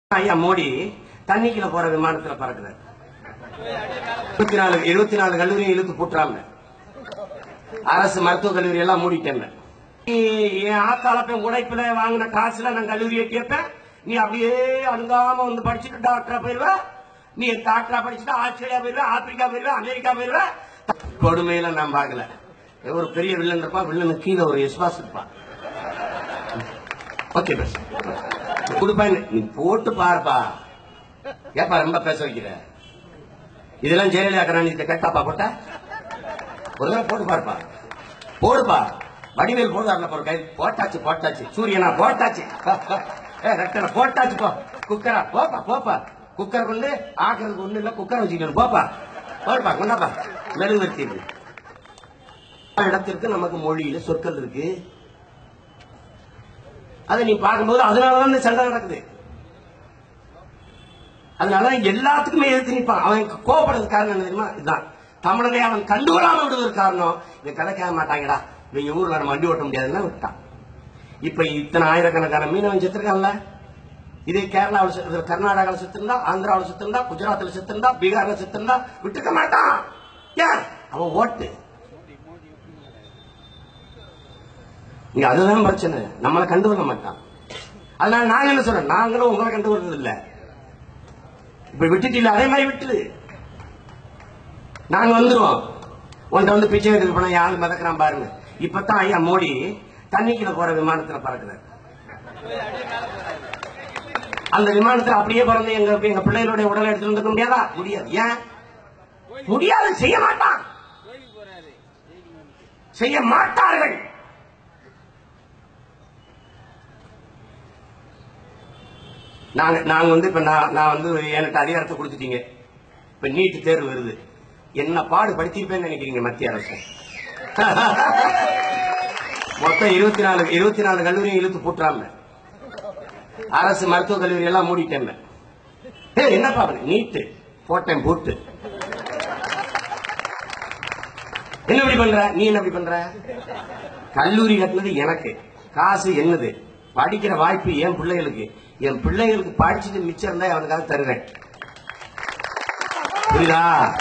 ஐயா மோடி தண்ணிக்குள்ள போற விமானத்துல பறக்குறாரு இருபத்தி நாலு இருபத்தி நாலு கல்லூரியும் இழுத்து போட்டுறாங்க அரசு மருத்துவக் கல்லூரி எல்லாம் மூடிட்டேன் நீ என் ஆத்தாளப்பன் உழைப்புல வாங்கின காசுல நான் கல்லூரியை கேட்பேன் நீ அப்படியே அணுகாம வந்து படிச்சுட்டு டாக்டரா போயிருவ நீ டாக்டரா படிச்சுட்டு ஆஸ்திரேலியா போயிருவ ஆப்பிரிக்கா போயிருவ அமெரிக்கா போயிருவ கொடுமையில நான் பார்க்கல ஒரு பெரிய வில்லன் இருப்பான் வில்லனு கீழே ஒரு எஸ்பாஸ் இருப்பான் ஓகே பஸ் கொடுப்பா நீ போட்டு பாருப்பா ஏப்பா ரொம்ப பேச வைக்கிற இதெல்லாம் ஜெயலலிதா கருணாநிதி கேட்டாப்பா போட்ட ஒரு தடவை போட்டு பாருப்பா போடுப்பா வடிவேல் போடுவார்ல போற கை போட்டாச்சு போட்டாச்சு சூரியனா போட்டாச்சு ஏ ரெட்டனை போட்டாச்சு போ குக்கரா போப்பா போப்பா குக்கர் கொண்டு ஆக்குறதுக்கு ஒண்ணு இல்ல குக்கர் வச்சுக்கணும் போப்பா போடுப்பா கொண்டாப்பா மெழுகுவர்த்தி இருக்கு இடத்திற்கு நமக்கு மொழியில சொற்கள் இருக்கு அதை நீ பார்க்கும்போது அதனாலதான் இந்த சண்டை நடக்குது அதனாலதான் எல்லாத்துக்குமே எதிர்த்து நிற்பான் அவன் கோவப்படுறது காரணம் என்ன தெரியுமா இதுதான் தமிழனை அவன் கண்டுகொள்ளாம விடுவதற்கு காரணம் இவன் கதைக்க மாட்டாங்கடா இவங்க ஊர்ல நம்ம வண்டி ஓட்ட முடியாதுன்னா விட்டான் இப்ப இத்தனை ஆயிரக்கணக்கான மீனவன் செத்துருக்கான்ல இதே கேரளாவில் செத்து கர்நாடகாவில் செத்துருந்தா ஆந்திராவில் செத்துருந்தா குஜராத்தில் செத்துருந்தா பீகார்ல செத்துருந்தா விட்டுக்க மாட்டான் ஏன் அவன் ஓட்டு இங்க அதுதான் பிரச்சனை நம்மளை கண்டு கொள்ள மாட்டான் அதனால நாங்க என்ன சொல்றோம் நாங்களும் உங்களை கண்டு கொள்றது இல்ல இப்ப விட்டுட்டீங்க அதே மாதிரி விட்டுரு நாங்க வந்துருவோம் உன்ட்ட வந்து பிச்சை எடுக்க போனா யாரு மிதக்கிறான் பாருங்க இப்பதான் ஐயா மோடி தண்ணிக்குள்ள போற விமானத்துல பறக்குறாரு அந்த விமானத்துல அப்படியே பறந்து எங்க எங்க பிள்ளைகளுடைய உடலை எடுத்துட்டு வந்துக்க முடியாதா முடியாது ஏன் முடியாது செய்ய மாட்டான் செய்ய மாட்டார்கள் நாங்க நாங்க வந்து இப்ப நான் நான் வந்து எனக்கு அதிகாரத்தை கொடுத்துட்டீங்க இப்ப நீட் தேர்வு வருது என்ன பாடு படுத்திருப்பேன்னு நினைக்கிறீங்க மத்திய அரசு மொத்தம் இருபத்தி நாலு இருபத்தி நாலு கல்லூரியும் இழுத்து போட்டுறாங்க அரசு மருத்துவக் கல்லூரி எல்லாம் மூடிட்டேன் ஏய் என்னப்பா நீட்டு போட்டேன் போட்டு என்ன இப்படி பண்ற நீ என்ன இப்படி பண்ற கல்லூரி கட்டினது எனக்கு காசு என்னது படிக்கிற வாய்ப்பு என் பிள்ளைகளுக்கு என் பிள்ளைகளுக்கு படிச்சுட்டு மிச்சம் இருந்தா அவனுக்காக தருவேன் புரியுதா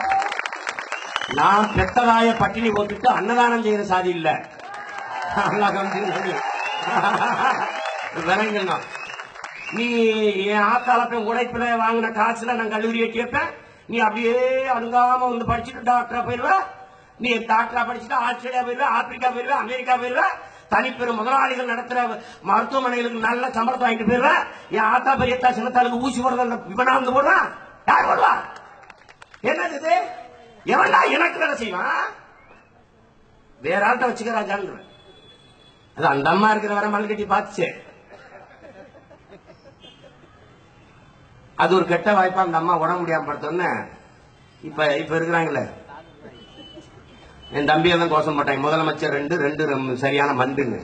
நான் பெத்ததாய பட்டினி போட்டுட்டு அன்னதானம் செய்யற சாதி இல்ல நல்லா கவனிச்சுக்கங்க. விளங்கணும் நீ என் ஆத்தாளப்பன் உழைப்புல வாங்கின காசுல நான் கல்லூரியை கேட்பேன் நீ அப்படியே அணுகாம வந்து படிச்சுட்டு டாக்டரா போயிருவ நீ டாக்டரா படிச்சுட்டு ஆஸ்திரேலியா போயிருவ ஆப்பிரிக்கா போயிருவ அமெரிக்கா போயிருவ தனிப்பெரும் முதலாளிகள் நடத்துற மருத்துவமனைகளுக்கு நல்ல சம்பளத்தை வாங்கிட்டு போயிருவ என் ஆத்தா பெரியத்தா சின்னத்தாளுக்கு ஊசி போடுறது இவனா வந்து போடுறான் யார் போடுவா என்னது இது எவன்டா எனக்கு வேலை செய்வான் வேற ஆள்கிட்ட வச்சுக்க ராஜான்னு அது அந்த அம்மா இருக்கிற வர மலை கட்டி பார்த்துச்சு அது ஒரு கெட்ட வாய்ப்பா அந்த அம்மா உடம்பு முடியாம படுத்தோன்னு இப்ப இப்ப இருக்கிறாங்களே என் தம்பி எல்லாம் கோஷம் போட்டாங்க முதலமைச்சர் ரெண்டு ரெண்டு ரொம்ப சரியான மண்டுன்னு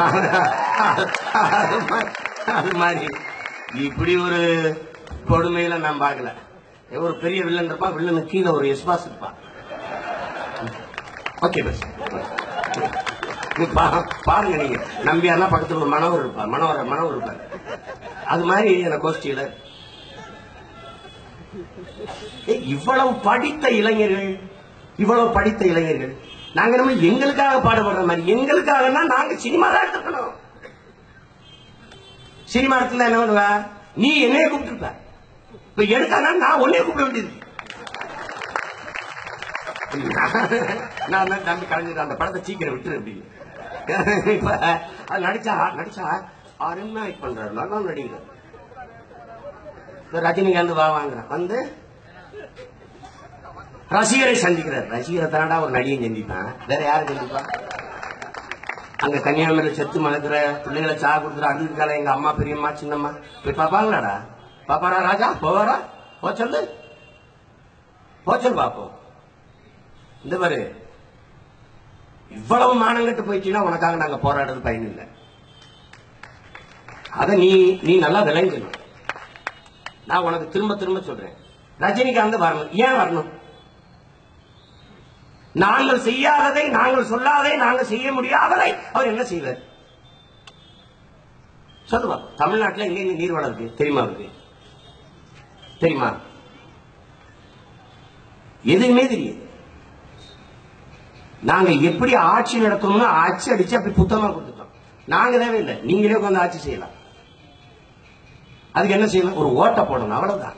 அது மாதிரி- அது மாதிரி இப்படி ஒரு கொடுமையில நான் பார்க்கல ஒரு பெரிய வில்லன் இருப்பான் வில்லனு கீழே ஒரு எஸ்பாஸ் இருப்பான் ஓகே பஸ் பாருங்க நீங்க நம்பியார்னா பக்கத்துல ஒரு மனவர் இருப்பார் மனவர் மனவர் இருப்பார் அது மாதிரி எனக்கு கோஷ்டியில ஏய், இவ்வளவு படித்த இளைஞர்கள் இவ்வளவு படித்த இளைஞர்கள் நாங்க நம்ம எங்களுக்காக பாடுபடுற மாதிரி எங்களுக்காகனா நாங்க சினிமா தான் எடுத்துக்கணும் சினிமா இடத்துல என்ன பண்ணுவ நீ என்னைய கூப்பிட்டுருப்ப இப்ப எடுத்தானா நான் உன்னைய கூப்பிட வேண்டியது நான் தான் தம்பி கலைஞர் அந்த படத்தை சீக்கிரம் விட்டுரு அப்படின்னு இப்ப அது நடிச்சா நடிச்சா அருமையா ஆக்ட் பண்றாரு நல்லா நடிக்கிறார் இப்ப ரஜினிகாந்த் வா வாங்குறான் வந்து ரசிகரை சந்திக்கிறார் ரசிகரை தானடா ஒரு நடிகை சந்திப்பான் வேற யாரை சந்திப்பான் அங்க கன்னியாகுமரியில செத்து மலக்கிற பிள்ளைகளை சா கொடுக்குற அழுதுக்கால எங்க அம்மா பெரியம்மா சின்னம்மா போய் பாப்பாங்களாடா பாப்பாரா ராஜா போவாரா போ சொல்லு போ சொல்லு பாப்போம் இந்த பாரு இவ்வளவு மானங்கட்டு போயிட்டீங்கன்னா உனக்காக நாங்க போராடுறது பயன் இல்லை அத நீ நீ நல்லா விளங்கணும் நான் உனக்கு திரும்ப திரும்ப சொல்றேன் ரஜினிகாந்த் வரணும் ஏன் வரணும் நாங்கள் செய்யாததை நாங்கள் சொல்லாததை நாங்கள் செய்ய முடியாததை அவர் என்ன செய்வார் சொல்லுவா தமிழ்நாட்டுல எங்க எங்க நீர்வளம் இருக்கு தெரியுமா இருக்கு தெரியுமா எதுவுமே தெரியாது நாங்க எப்படி ஆட்சி நடத்தணும்னு ஆட்சி அடிச்சு அப்படி புத்தகமா கொடுத்துட்டோம் நாங்க தேவையில்லை நீங்களே உட்காந்து ஆட்சி செய்யலாம் அதுக்கு என்ன செய்யணும் ஒரு ஓட்டை போடணும் அவ்வளவுதான்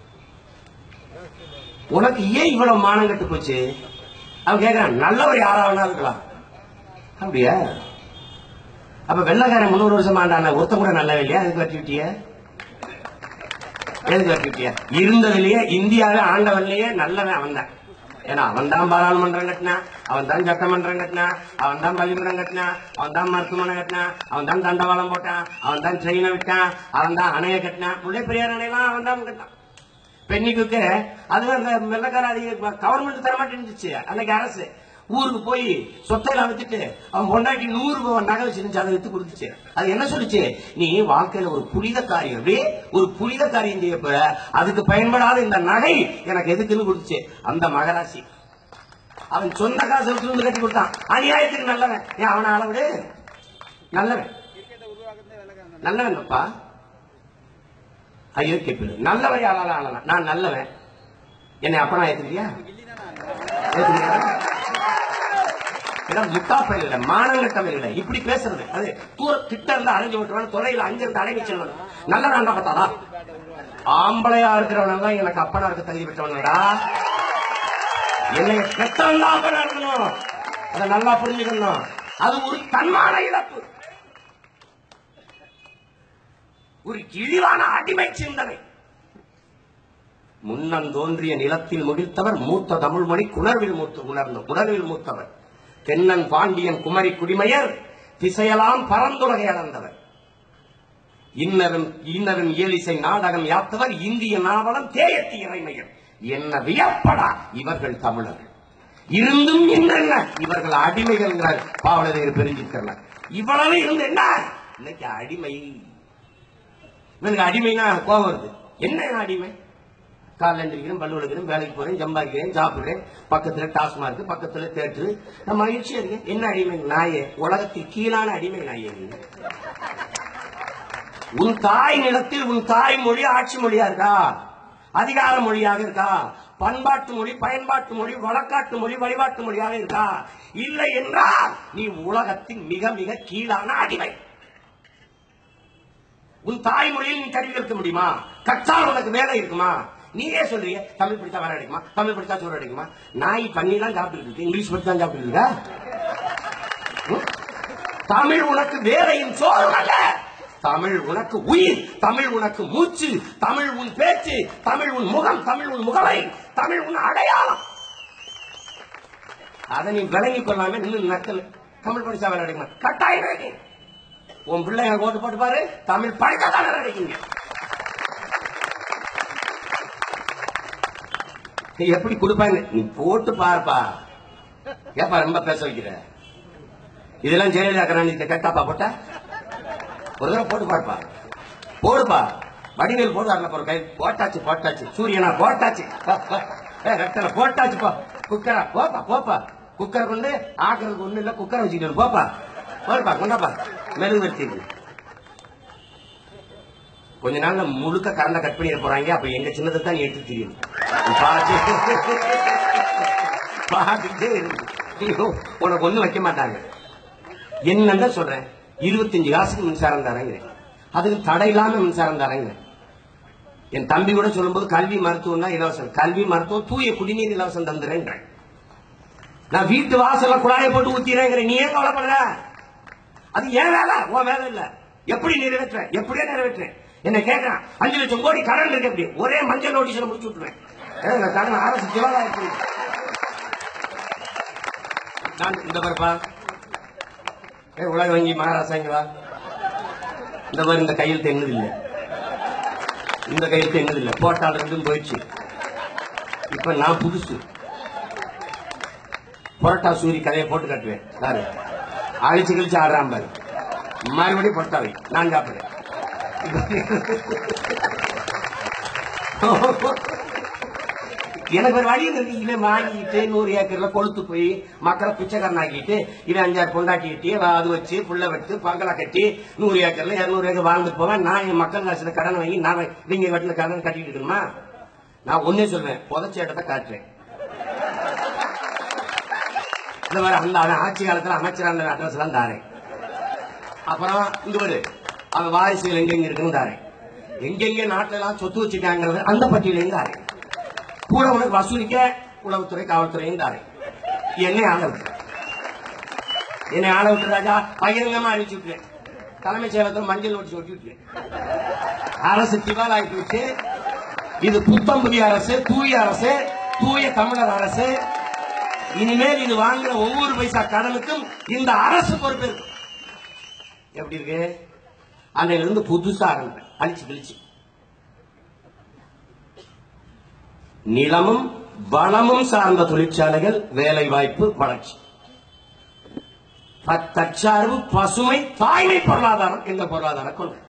உனக்கு ஏன் இவ்வளவு மானம் கட்டு போச்சு அவன் கேக்குறான் நல்லவர் யாரா வேணா இருக்கலாம் அப்படியா அப்ப வெள்ளக்காரன் முன்னூறு வருஷம் ஆண்டான ஒருத்த கூட நல்ல இல்லையா அதுக்கு வச்சுக்கிட்டிய எதுக்கு வச்சுக்கிட்டிய இருந்ததுலயே இந்தியாவே ஆண்டவன்லயே நல்லவன் அவன் தான் ஏன்னா அவன் தான் பாராளுமன்றம் கட்டினா அவன் தான் சட்டமன்றம் கட்டினா அவன் தான் பள்ளிமன்றம் கட்டினா அவன் தான் மருத்துவமனை கட்டினா அவன் தான் தண்டவாளம் போட்டான் அவன் தான் ட்ரெயினை விட்டான் அவன் தான் அணைய கட்டினான் முல்லை பெரியார் அணையெல்லாம் அவன் தான் கட்டான் பெண்ணிக்கு அது அந்த வெள்ளக்கார அதிக கவர்மெண்ட் தர மாட்டேன்னுச்சு அன்னைக்கு அரசு ஊருக்கு போய் சொத்தையெல்லாம் வித்துட்டு அவன் பொண்டாட்டி நூறு பவன் நகை வச்சிருந்துச்சு அதை வித்து கொடுத்துச்சு அது என்ன சொல்லுச்சு நீ வாழ்க்கையில ஒரு புனித காரியம் அப்படியே ஒரு புனித காரியம் செய்யப்ப அதுக்கு பயன்படாத இந்த நகை எனக்கு எதுக்குன்னு கொடுத்துச்சு அந்த மகராசி அவன் சொந்த காசு வச்சு வந்து கட்டி கொடுத்தான் அநியாயத்துக்கு நல்லவன் ஏன் அவனை அளவிடு நல்லவன் நல்லவன் அப்பா ஐயோ கேப்பிடு நல்லவன் யாரால ஆளலாம் நான் நல்லவன் என்னை அப்பனா ஏத்துக்கிறியா ஏத்துக்கிறியா இடம் முட்டா பயிர் இல்ல மானங்கட்ட பயிர் இல்ல இப்படி பேசுறது அது தூர கிட்ட இருந்து அடைஞ்சு விட்டுருவான் துறையில அங்க இருந்து அடங்கி செல்வது நல்ல வேண்டாம் பார்த்தாரா ஆம்பளையா இருக்கிறவன் எல்லாம் எனக்கு அப்பனா இருக்க தகுதி பெற்றவனடா என்னை பெற்றவன் தான் அப்பனா இருக்கணும் அதை நல்லா புரிஞ்சுக்கணும் அது ஒரு தன்மான இழப்பு ஒரு இழிவான அடிமை சிந்தனை முன்னம் தோன்றிய நிலத்தில் முடித்தவர் மூத்த தமிழ்மொழி குணர்வில் மூத்த உணர்ந்த உணர்வில் மூத்தவர் தென்னன் பாண்டியன் குமரி குடிமையர் திசையெல்லாம் பரந்துலகை அளந்தவர் இன்னரும் இன்னரும் இயலிசை நாடகம் யாத்தவர் இந்திய நாவலம் தேயத்தி இறைமையர் என்ன வியப்படா இவர்கள் தமிழர்கள் இருந்தும் என்னென்ன இவர்கள் அடிமைகள் பாவலர் பெருஞ்சிருக்கிறார் இவ்வளவு இருந்து என்ன இன்னைக்கு அடிமை இவனுக்கு அடிமைனா கோபம் வருது என்ன அடிமை காலைல எழுந்திரிக்கிறேன் பல்லு விளக்கிறேன் வேலைக்கு போறேன் சம்பாதிக்கிறேன் சாப்பிடுறேன் பக்கத்துல டாஸ்மார்க் பக்கத்துல தேட்டரு நான் மகிழ்ச்சியா இருக்கேன் என்ன அடிமை நாயே உலகத்தில் கீழான அடிமை நாயே நீ. உன் தாய் நிலத்தில் உன் தாய் மொழி ஆட்சி மொழியா இருக்கா அதிகார மொழியாக இருக்கா பண்பாட்டு மொழி பயன்பாட்டு மொழி வழக்காட்டு மொழி வழிபாட்டு மொழியாக இருக்கா இல்லை என்றால் நீ உலகத்தின் மிக மிக கீழான அடிமை உன் தாய்மொழியில் நீ கல்வி கற்க முடியுமா கற்றால் உனக்கு வேலை இருக்குமா நீயே சொல்றீங்க தமிழ் படித்தா வேலை கிடைக்குமா தமிழ் படித்தா சோறு கிடைக்குமா நாய் பண்ணி தான் சாப்பிட்டு இருக்கு இங்கிலீஷ் படிச்சு தான் சாப்பிட்டு இருக்கா ம்? தமிழ் உனக்கு வேலையின் சோறு அல்ல தமிழ் உனக்கு உயிர் தமிழ் உனக்கு மூச்சு தமிழ் உன் பேச்சு தமிழ் உன் முகம் தமிழ் உன் முகவை தமிழ் உன் அடையாளம் அதை நீ விளங்கிக் கொள்ளாம நின்று நக்கல் தமிழ் படிச்சா வேலை கிடைக்குமா கட்டாயம் கிடைக்கும் உன் பிள்ளைங்க கோட்டு போட்டு பாரு தமிழ் படிக்கத்தானே கிடைக்குங்க நீ எப்படி கொடுப்பாங்க நீ போட்டு பாருப்பா ஏப்பா ரொம்ப பேச வைக்கிற இதெல்லாம் ஜெயலலிதா கருணாநிதி கேட்டாப்பா போட்ட ஒரு தடவை போட்டு பாருப்பா போடுப்பா வடிவேல் போடுவார்ல போற கை போட்டாச்சு போட்டாச்சு சூரியனா போட்டாச்சு போ, போ. ஏய், ரெட்டல போட்டாச்சு போ குக்கரா போப்பா போப்பா குக்கரை கொண்டு ஆக்குறதுக்கு ஒண்ணு இல்ல குக்கரை வச்சுக்கிட்டு போப்பா போடுப்பா கொண்டாப்பா மெழுகுவர்த்தி கொஞ்ச நாள்ல முழுக்க கரண்ட கட் பண்ணிட போறாங்க அப்ப எங்க சின்னதை தான் நீ எடுத்து தெரியும் பார்த்து பார்த்துட்டே இரு. ஐயோ, உனக்கு ஒண்ணும் வைக்க மாட்டாங்க என்னன்னு சொல்றேன் இருபத்தஞ்சு காசுக்கு மின்சாரம் தரேங்கிறேன் அதுக்கு தடை இல்லாம மின்சாரம் தரேங்கிறேன் என் தம்பி கூட சொல்லும்போது கல்வி மருத்துவம் தான் இலவசம் கல்வி மருத்துவம் தூய குடிநீர் இலவசம் தந்துறேன்றேன் நான் வீட்டு வாசல்ல குழாயை போட்டு ஊத்திறேங்கிறேன் நீ ஏன் கவலைப்படுற அது ஏன் வேலை உன் வேலை இல்ல எப்படி நிறைவேற்றுறேன் எப்படியே நிறைவேற்றுறேன் என்ன கேட்கறான் அஞ்சு லட்சம் கோடி கடன் இருக்கு எப்படி ஒரே மஞ்சள் நோட்டீஸ்ல முடிச்சு விட்டுருவேன் ஏன் இந்த கடன் அரசு திவாலாயிருக்கு நான் இந்த பாருப்பா ஏ உலக வங்கி மகாராஷ்டிரா இங்க வா இந்த மாதிரி இந்த கையெழுத்து என்னது இல்ல இந்த கையெழுத்து என்னது இல்ல போட்டால இருந்தும் போயிடுச்சு இப்ப நான் புதுசு புரட்டா சூரி கதையை போட்டு கட்டுவேன் யாரு அழிச்சு கழிச்சு ஆடுறான் பாரு மறுபடியும் புரட்டாவை நான் சாப்பிடுறேன் எனக்கு ஒரு வழி இருக்கு இவன் வாங்கிட்டு நூறு ஏக்கர்ல கொளுத்து போய் மக்களை பிச்சைக்காரன் ஆக்கிட்டு இவன் அஞ்சாறு பொண்டாட்டி கட்டி அது வச்சு புள்ள வச்சு பங்களா கட்டி நூறு ஏக்கர்ல இருநூறு ஏக்கர் வாழ்ந்துட்டு போவேன் நான் என் மக்கள் காசுல கடன் வாங்கி நான் இவங்க வீட்டுல கடன் கட்டிட்டு இருக்கணுமா நான் ஒன்னே சொல்வேன் புதைச்ச இடத்தை காட்டுறேன் இந்த மாதிரி அந்த அவன் ஆட்சி காலத்துல அமைச்சரான அட்ரஸ் எல்லாம் தாரேன் அப்புறம் இந்த ஒரு அவன் வாரிசுகள் எங்கெங்க இருக்குன்னு தாரேன் எங்கெங்க நாட்டுல எல்லாம் சொத்து வச்சுட்டாங்கிறது அந்த பட்டியலையும் தாரேன் கூட உனக்கு வசூலிக்க உளவுத்துறை காவல்துறையும் தாரேன் என்னை ஆள விட்டு என்னை ஆள விட்டு ராஜா பகிரங்கமா அழிச்சு விட்டுறேன் தலைமைச் செயலகத்தில் மஞ்சள் ஓட்டி ஒட்டி விட்டுறேன் அரசு திவால் ஆக்கி விட்டு இது புத்தம் புதிய அரசு தூய அரசு தூய தமிழர் அரசு இனிமேல் இது வாங்குற ஒவ்வொரு பைசா கடனுக்கும் இந்த அரசு பொறுப்பு இருக்கு எப்படி இருக்கு அன்னையில இருந்து புதுசா ஆரம்பிப்பேன் அழிச்சு கிழிச்சு நிலமும் வளமும் சார்ந்த தொழிற்சாலைகள் வேலை வாய்ப்பு வளர்ச்சி ப- தற்சார்பு பசுமை தாய்மை பொருளாதாரம் எங்க பொருளாதார கொள்கை